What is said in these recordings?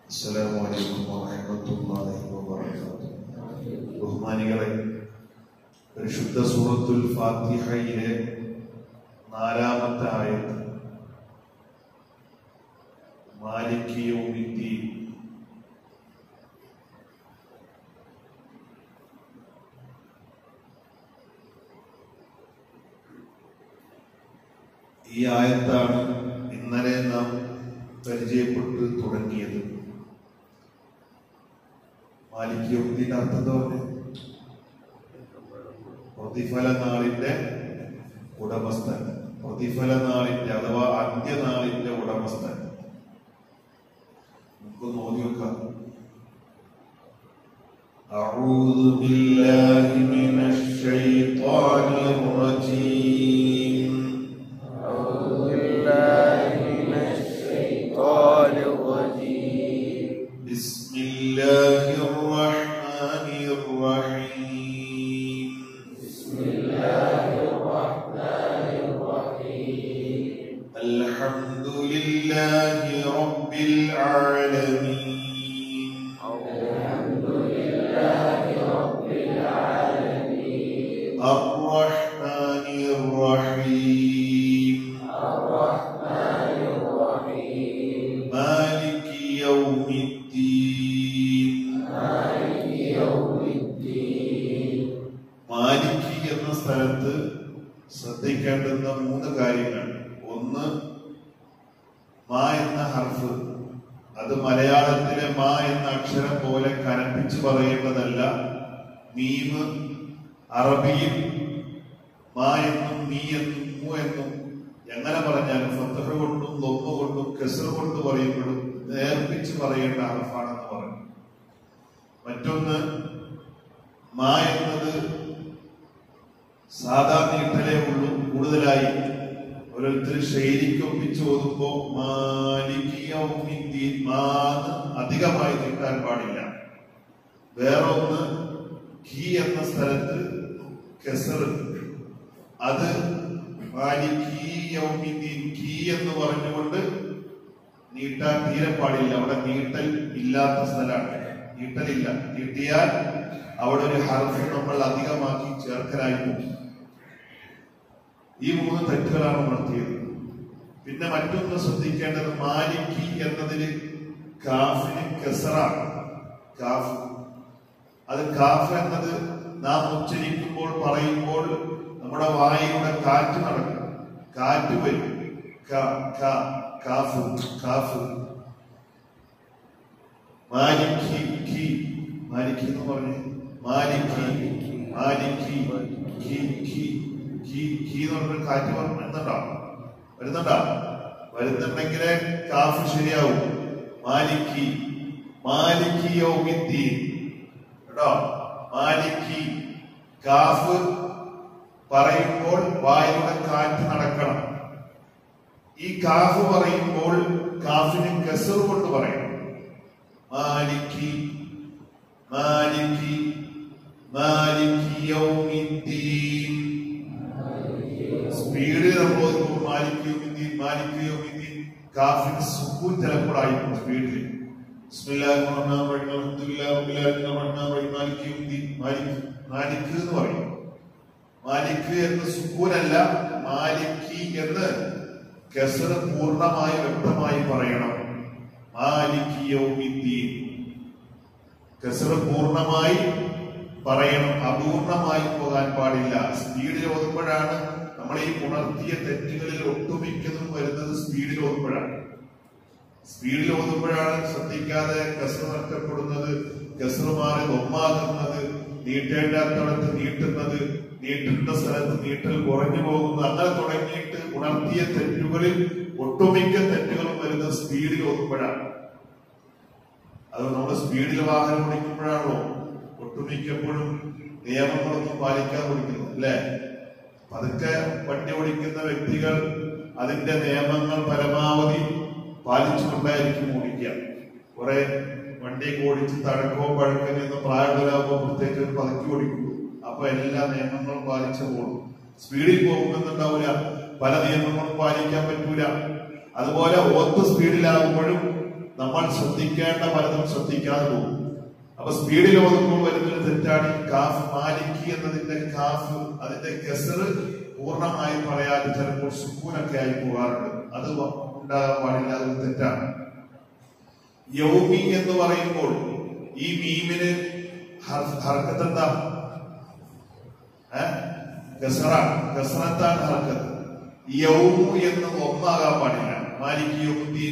السلام عليكم ورحمة الله وبركاته ബഹുമാനികളെ പരിശുദ്ധ സൂറത്തുൽ ഫാത്തിഹയിലെ നാലാമത്തെ ആയത്ത് മാലിക് യൗമിദ്ദീൻ ഈ ആയത്താണ് ഇന്നലെ നാം പരിചയപ്പെട്ട് തുടങ്ങിയത് മാലിക് യൗമിദ്ദീൻ അർത്ഥം എന്താ പറഞ്ഞത്? പ്രതിഫല നാളിന്റെ ഉടമസ്ഥൻ പ്രതിഫല നാളിന്റെ അഥവാ അന്ത്യനാളിന്റെ ഉടമസ്ഥൻ നമുക്ക് നോക്കി വെക്കാം أعوذ بالله من الشيطان الرجيم أعوذ بالله من الشيطان الرجيم بسم الله الرحمن الرحيم بسم الله الرحمن الرحيم الحمد لله رب العالمين الحمد لله رب العالمين الرحمن الرحيم الرحمن الرحيم مالك يوم الدين مالك يوم الدين മാലിക് എന്ന സ്ഥലത്ത് ശ്രദ്ധിക്കേണ്ടുന്ന മൂന്ന് കാര്യങ്ങൾ ഒന്ന് മാ എന്ന ഹർഫ് അത് മലയാളത്തിലെ മാ എന്ന അക്ഷരം പോലെ കനപ്പിച്ച് പറയേണ്ടതല്ല മീമ് അറബിയിൽ മാ എന്നും നീ എന്നും മു എന്നും എങ്ങനെ പറഞ്ഞാലും ഫത്തഹ കൊണ്ടും ലൊമ്മ കൊണ്ടും കെസർ കൊണ്ട് പറയുമ്പോഴും നേർപ്പിച്ച് പറയേണ്ട ഹർഫാണെന്ന് പറഞ്ഞു മറ്റൊന്ന് മാ എന്നത് സാധാ നീട്ടലേ ഉള്ളൂ കൂടുതലായി ഓരോരുത്തർ ശൈലിക്ക് ഒപ്പിച്ച് ഓതുമ്പോ മാലികീയൗമിദ്ദീൻ മാന്ന് അധികമായി നീട്ടാൻ പാടില്ല വേറെ ഒന്ന് ഖീ എന്ന സ്ഥലത്ത് കെസർ അത് മാലികീയൗമിദ്ദീൻ ഖീ എന്ന് പറഞ്ഞുകൊണ്ട് നീട്ടാൻ തീരെ പാടില്ല അവിടെ നീട്ടൽ ഇല്ലാത്ത സ്ഥലമാണ് നീട്ടലില്ല നീട്ടിയാൽ അവിടെ ഒരു ഹർഫ് നമ്മൾ അധികമാക്കി ചേർക്കലായി പോകും ഈ മൂന്ന് തെറ്റുകളാണ് നടത്തിയത് പിന്നെ മറ്റൊന്ന് ശ്രദ്ധിക്കേണ്ടത് മാലിക്കി എന്നതിന് കാഫിന് കെസറാണ് കാഫ് അത് കാഫ് എന്നത് നാം ഉച്ചരിക്കുമ്പോൾ പറയുമ്പോൾ നമ്മുടെ വായിലൂടെ കാറ്റ് നടക്കും കാറ്റ് വരും ക- ക- കാഫ് കാഫ് മാലിക്കി ഖി മാലിക്കി എന്ന് പറഞ്ഞു മാലിക്കി മാലിക്കി ഖി ഖി ഖി ഖി എന്ന് പറഞ്ഞ കാറ്റ് വന്ന് വരുന്നുണ്ടോ വരുന്നുണ്ടോ വരുന്നുണ്ടെങ്കിലേ കാഫ് ശരിയാവും മാലിക്കി മാലിക്കി യൗമിദ്ദീൻ കേട്ടോ മാലിക്കി കാഫ് പറയുമ്പോൾ വായിലൂടെ കാറ്റ് നടക്കണം ഈ കാഫ് പറയുമ്പോൾ കാഫിന് കസർ കൊണ്ട് പറയണം മാലിക്കി മാലിക്കി മാലിക്കി യൗമിദ്ദീൻ സ്പീഡ് നമ്മൾ ഓതുമ്പോൾ മാലിക് യൗമിദ്ദീൻ മാലിക് യൗമിദ്ദീൻ കാഫിന് സുക്കൂൻ ചിലപ്പോഴായി സ്പീഡിൽ ബിസ്മില്ലാഹിർ റഹ്മാനിർ റഹീം അൽഹംദുലില്ലാഹി റബ്ബിൽ ആലമീൻ അർറഹ്മാനിർ റഹീം മാലിക് യൗമിദ്ദീൻ മാലിക് മാലിക് എന്ന് പറയും മാലിക് എന്ന് സുക്കൂനല്ല മാലിക്കി എന്ന് കസർ പൂർണ്ണമായി വ്യക്തമായി പറയണം മാലിക് യൗമിദ്ദീൻ കസർ പൂർണ്ണമായി പറയണം അപൂർണമായി പോകാൻ പാടില്ല സ്പീഡിൽ ഓതുമ്പോഴാണ് നമ്മൾ ഈ ഉണർത്തിയ തെറ്റുകളിൽ ഒട്ടുമിക്കതും വരുന്നത് സ്പീഡിൽ ഓതുമ്പോഴാണ് സ്പീഡിൽ ഓതുമ്പോഴാണ് ശ്രദ്ധിക്കാതെ കസർ നഷ്ടപ്പെടുന്നത് കസർ മാറി ഒമ്മാകുന്നത് നീട്ടേണ്ടാത്തടത്ത് നീട്ടുന്നത് നീട്ടേണ്ട സ്ഥലത്ത് നീട്ടൽ കുറഞ്ഞു പോകുന്നത് അങ്ങനെ തുടങ്ങിയിട്ട് ഉണർത്തിയ തെറ്റുകളിൽ ഒട്ടുമിക്ക തെറ്റുകളും വരുന്നത് സ്പീഡിൽ ഓതുമ്പോഴാണ് അത് നമ്മൾ സ്പീഡിൽ വാഹനം ഓടിക്കുമ്പോഴാണല്ലോ ഒട്ടുമിക്കപ്പോഴും നിയമങ്ങളൊന്നും പാലിക്കാൻ ഓടിക്കുന്നത് അല്ലേ പതുക്കെ വണ്ടി ഓടിക്കുന്ന വ്യക്തികൾ അതിന്റെ നിയമങ്ങൾ പരമാവധി പാലിച്ചുകൊണ്ടായിരിക്കും ഓടിക്കുക കുറെ വണ്ടിയൊക്കെ ഓടിച്ച് തഴക്കോ പഴക്കോ എന്ന് പ്രായമുള്ളവരാകുമ്പോൾ പ്രത്യേകിച്ച് ഒരു പതുക്കി ഓടിക്കും അപ്പൊ എല്ലാ നിയമങ്ങളും പാലിച്ചു പോകും സ്പീഡിൽ പോകുമെന്നുണ്ടാവില്ല പല നിയമങ്ങളും പാലിക്കാൻ പറ്റൂല അതുപോലെ ഒത്ത് സ്പീഡിലാകുമ്പോഴും നമ്മൾ ശ്രദ്ധിക്കേണ്ട പലതും ശ്രദ്ധിക്കാതെ പോകും അപ്പൊ സ്പീഡിൽ ഓതുമ്പോൾ വരുന്നൊരു തെറ്റാണ് ഈ കാഫ് മാലിക്കി എന്നതിന്റെ കാഫ് അതിന്റെ കെസറ് പൂർണ്ണമായി പറയാതെ ചിലപ്പോൾ സുക്കൂനൊക്കെ ആയി പോകാറുണ്ട് അത് വ- ഉണ്ടാകാൻ പാടില്ല അത് തെറ്റാണ് യൗമി എന്ന് പറയുമ്പോൾ ഈ മീമിന് ഹർ- ഹർക്കത്ത് എന്താ കസറാണ് കസറത്താണ് ഹർക്കത്ത് യൗമു എന്ന് ഒന്നാകാൻ പാടില്ല മാലിക് യൗമുദ്ദീൻ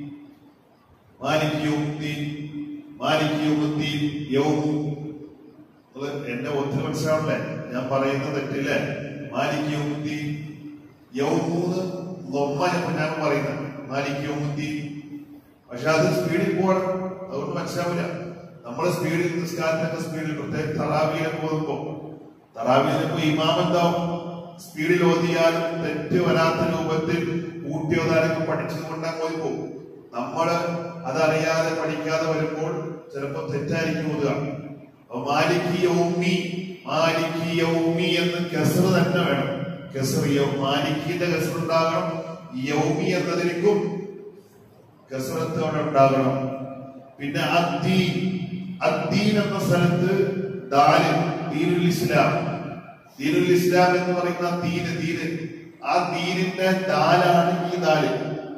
മാലിക് യൗമുദ്ദീൻ മാലിക് യൗമുദ്ദീൻ യൗമു അത് എന്റെ ഒത്തിരി മനസ്സിലാവണ്ടേ ഞാൻ പറയുന്ന തെറ്റില്ലേ മാലിക് യൗമുദ്ദീൻ യൗമൂന്ന് ലൊമ്മനെ ഞാൻ പറയുന്നത് മാലിക് യൗമുദ്ദീൻ പക്ഷെ അത് സ്പീഡിൽ പോകണം അതുകൊണ്ട് മനസ്സിലാവില്ല നമ്മൾ സ്പീഡിൽ നിസ്കാരത്തിന്റെ സ്പീഡിൽ പ്രത്യേകം തറാവിയിലൊക്കെ പോകുമ്പോ തറാവിയിലൊക്കെ ഇമാം എന്താവും സ്പീഡിൽ ഓതിയാലും തെറ്റ് വരാത്ത രൂപത്തിൽ കൂട്ടി ഓതാനൊക്കെ പഠിച്ചത് കൊണ്ട് അങ്ങ് ഓതി പോകും നമ്മള് അതറിയാതെ പഠിക്കാതെ വരുമ്പോൾ ചിലപ്പോൾ തെറ്റായിരിക്കും ഓതുക അപ്പൊ മാലിക് യൗമി മാലിക് യൗമി എന്ന് കെസർ തന്നെ വേണം കെസർ മാലിക്കിന്റെ കെസർ ഉണ്ടാകണം യൗമി എന്നതിലേക്കും കസറത്തോടെ ഉണ്ടാകണം പിന്നെ അദ്ദീൻ അദ്ദീൻ എന്ന സ്ഥലത്ത് ദാല് ദീനുൽ ഇസ്ലാം ദീനുൽ ഇസ്ലാം എന്ന് പറയുന്ന ദീന് ദീന് ആ ദീനിന്റെ ദാലാണ് ഈ ദാല്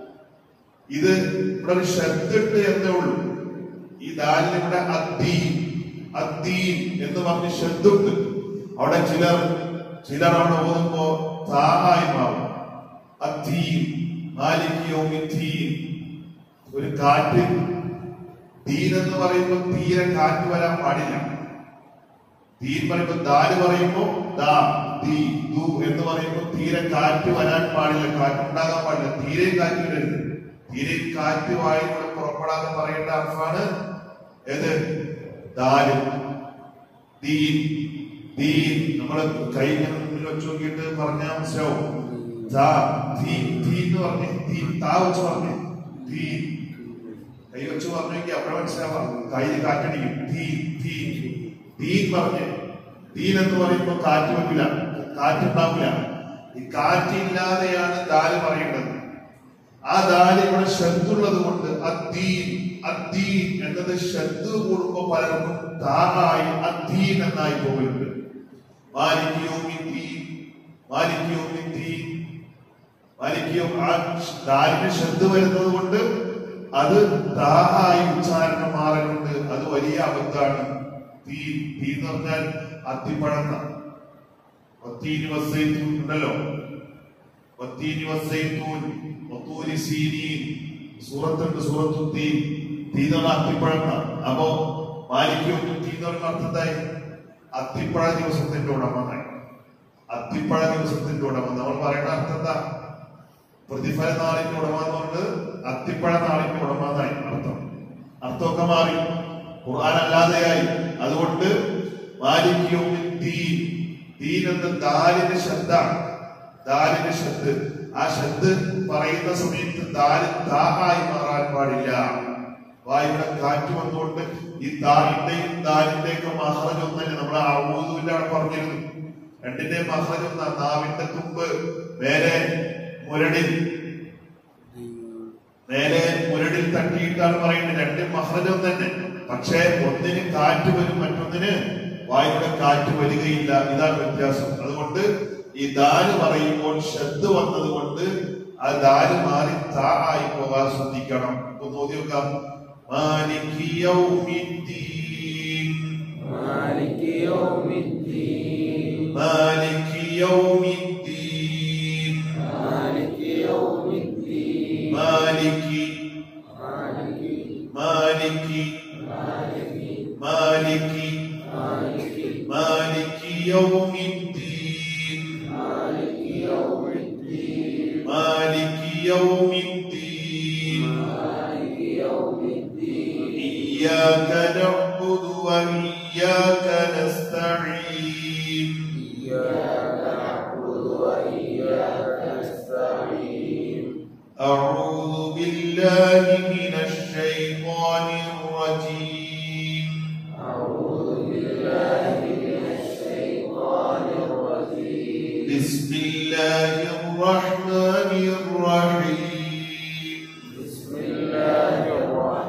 ഇത് ഇവിടെ ഒരു ശ്രദ്ധിട്ട് എന്നേ ഉള്ളൂ ഈ ദാലിന് ഇവിടെ അദ്ദീൻ അദ്ദീൻ എന്ന് പറഞ്ഞ് ശ്രദ്ധുണ്ട് അവിടെ ചിലർ ചിലർ അവിടെ ഓതുമ്പോ താഹായി മാറും അദ്ദീൻ മാലിക് യൗമിദ്ദീൻ ഒരു കാറ്റ് തീൻ എന്ന് പറയുമ്പോൾ തീരെ കാറ്റ് വരാൻ പാടില്ല തീൻ പറയുമ്പോൾ ദാല് പറയുമ്പോൾ ദാ ദീ ദു എന്ന് പറയുമ്പോൾ തീരെ കാറ്റ് വരാൻ പാടില്ല കാറ്റ് ഉണ്ടാകാൻ പാടില്ല തീരെ കാറ്റ് വരരുത് തീരെ കാറ്റ് വായിലൂടെ പുറപ്പെടാതെ പറയേണ്ട അർത്ഥമാണ് ഏത് ദാല് ദീൻ ദീൻ നമ്മള് കൈ ഇങ്ങനെ മുന്നിൽ വെച്ച് നോക്കിയിട്ട് പറഞ്ഞാൽ മനസ്സിലാവും ദാ ദീ ദീ എന്ന് പറഞ്ഞ് ദീ താ വെച്ച് പറഞ്ഞ് ദീ കൈ വെച്ച് പറഞ്ഞെങ്കിൽ അവിടെ മനസ്സിലാവാം കയ്യിൽ കാറ്റടിക്കും തീ തീ തീൻ പറഞ്ഞ് തീൻ എന്ന് പറയുമ്പോ കാറ്റ് വെക്കില്ല കാറ്റുണ്ടാവില്ല ഈ കാറ്റില്ലാതെയാണ് ദാല് പറയേണ്ടത് ആ ദാല് ഇവിടെ ശ്രദ്ധുള്ളത് കൊണ്ട് അദ്ദീൻ അദ്ദീൻ എന്നത് ശ്രദ്ധ കൂടുമ്പോ പലർക്കും താറായി അദ്ദീൻ എന്നായി പോകലുണ്ട് മാലിക് യൗമിദ്ദീൻ മാലിക് യൗമിദ്ദീൻ മാലിക് യൗം ആ ദാലിന് ശ്രദ്ധ വരുന്നത് കൊണ്ട് അത് താഹായി ഉച്ചാരണം മാറലുണ്ട് അത് വലിയ അബദ്ധാണ് തീ തീ എന്ന് പറഞ്ഞാൽ അത്തിപ്പഴന്ന വത്തീനി വസ്സൈത്തൂൻ ഉണ്ടല്ലോ വത്തീനി വസ്സൈത്തൂൻ വത്തൂരി സീനീൻ സൂറത്തുണ്ട് സൂറത്തു തീ തീ എന്ന് പറഞ്ഞാൽ അത്തിപ്പഴന്ന അപ്പോ മാലിക്കും തീ എന്ന് പറയുന്ന അർത്ഥം എന്തായി അത്തിപ്പഴ ദിവസത്തിന്റെ ഉടമ എന്നായി അത്തിപ്പഴ ദിവസത്തിന്റെ ഉടമ നമ്മൾ പറയുന്ന അർത്ഥം എന്താ പ്രതിഫല നാളിന്റെ ഉടമ എന്ന് പറഞ്ഞത് അത്തിപ്പഴ നാളിന്റെ ഉടമ എന്നായി അർത്ഥം അർത്ഥമൊക്കെ മാറി ഖുർആൻ അല്ലാതെയായി അതുകൊണ്ട് മാലിക്യവും ദീൻ ദീൻ എന്ന ദാലിന്റെ ശബ്ദ ദാലിന്റെ ശബ്ദ് ആ ശബ്ദ് പറയുന്ന സമയത്ത് ദാല് ദാഹായി മാറാൻ പാടില്ല വായുടെ കാറ്റ് വന്നുകൊണ്ട് ഈ ദാലിന്റെയും ദാലിന്റെയൊക്കെ മഹറജ് ഒന്നല്ലേ നമ്മളെ ഔദൂലാണ് പറഞ്ഞിരുന്നു രണ്ടിന്റെ മഹറജ് ഒന്നാ നാവിന്റെ തുമ്പ് മേലെ മുരടിൽ നേരെ മുരടിൽ തട്ടിയിട്ടാണ് പറയുന്നത് രണ്ടും മഹ്റജം തന്നെ പക്ഷേ ഒന്നിന് കാറ്റ് വരും മറ്റൊന്നിന് വായുടെ കാറ്റ് വരികയില്ല ഇതാണ് വ്യത്യാസം അതുകൊണ്ട് ഈ ദാല് പറയുമ്പോൾ ശ്രദ്ധ വന്നത് കൊണ്ട് ആ ദാല് മാറി താ ആയി പോകാൻ ശ്രദ്ധിക്കണം ഒന്ന് നോക്കി നോക്കാം മാലിക് യൗമിദ്ദീൻ مالك يوم الدين മാലിക് യൗമിദ്ദീൻ مالك يوم الدين മാലിക് مالك مالك مالك مالك مالك يوم الدين مالك يوم الدين مالك يوم الدين مالك يوم الدين إياك نعبد وإياك نستعين إياك نعبد وإياك نستعين أعوذ بالله من الشيطان الرجيم أعوذ بالله من الشيطان الرجيم بسم الله الرحمن الرحيم بسم الله الرحمن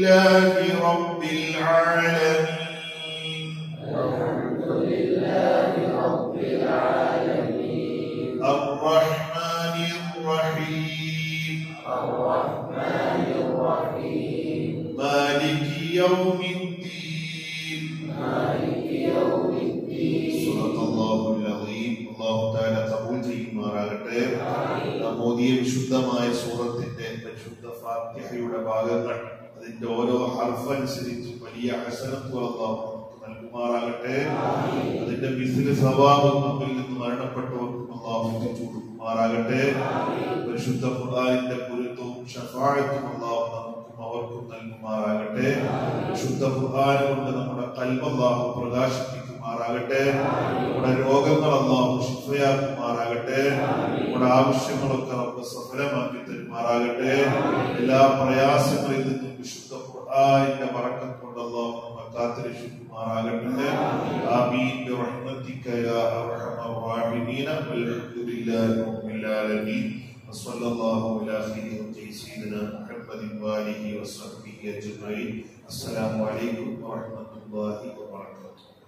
لله رب العالمين الحمد لله رب العالمين الرحمن الرحيم الرحمن الرحيم مالك يوم الدين مالك يوم الدين صدق الله العظيم അള്ളാഹു താല കബൂൽ ചെയ്യുമാറാകട്ടെ നാം ഓതിയ വിശുദ്ധമായ സൂറത്തിന്റെ പരിശുദ്ധ ഫാത്തിഹയുടെ ഭാഗങ്ങൾ അതിന്റെ ഓരോ ഹർഫ് അനുസരിച്ച് വലിയ ഹസനത്വം അള്ളാഹു നമുക്ക് നൽകുമാറാകട്ടെ അതിന്റെ മിസില് സ്വഭാവം നമ്മിൽ നിന്ന് മരണപ്പെട്ടവർക്കും അള്ളാഹു എത്തിച്ചു കൊടുക്കുമാറാകട്ടെ പരിശുദ്ധ ഖുർആനിന്റെ പൊരുത്തവും ഷഫാഴത്തും അള്ളാഹു നമുക്കും അവർക്കും നൽകുമാറാകട്ടെ വിശുദ്ധ ഖുർആൻ കൊണ്ട് നമ്മുടെ കൽബ് അള്ളാഹു പ്രകാശിപ്പിക്കുമാറാകട്ടെ നമ്മുടെ രോഗങ്ങൾ അള്ളാഹു ശിഫയാക്കുമാറാകട്ടെ നമ്മുടെ ആവശ്യങ്ങളൊക്കെ നമുക്ക് സഫലമാക്കി തരുമാറാകട്ടെ എല്ലാ പ്രയാസങ്ങളിൽ നിന്നും വിശുദ്ധ ഖുർആനിന്റെ മറക്കം കൊണ്ട് അള്ളാഹു നമ്മെ കാത്തുരക്ഷിക്കുമാറാകട്ടെ ആമീൻ برحمتك يا ارحم الراحمين والحمد لله رب العالمين وصلى الله على خير خلقه سيدنا محمد واله وصحبه اجمعين السلام عليكم ورحمه الله وبركاته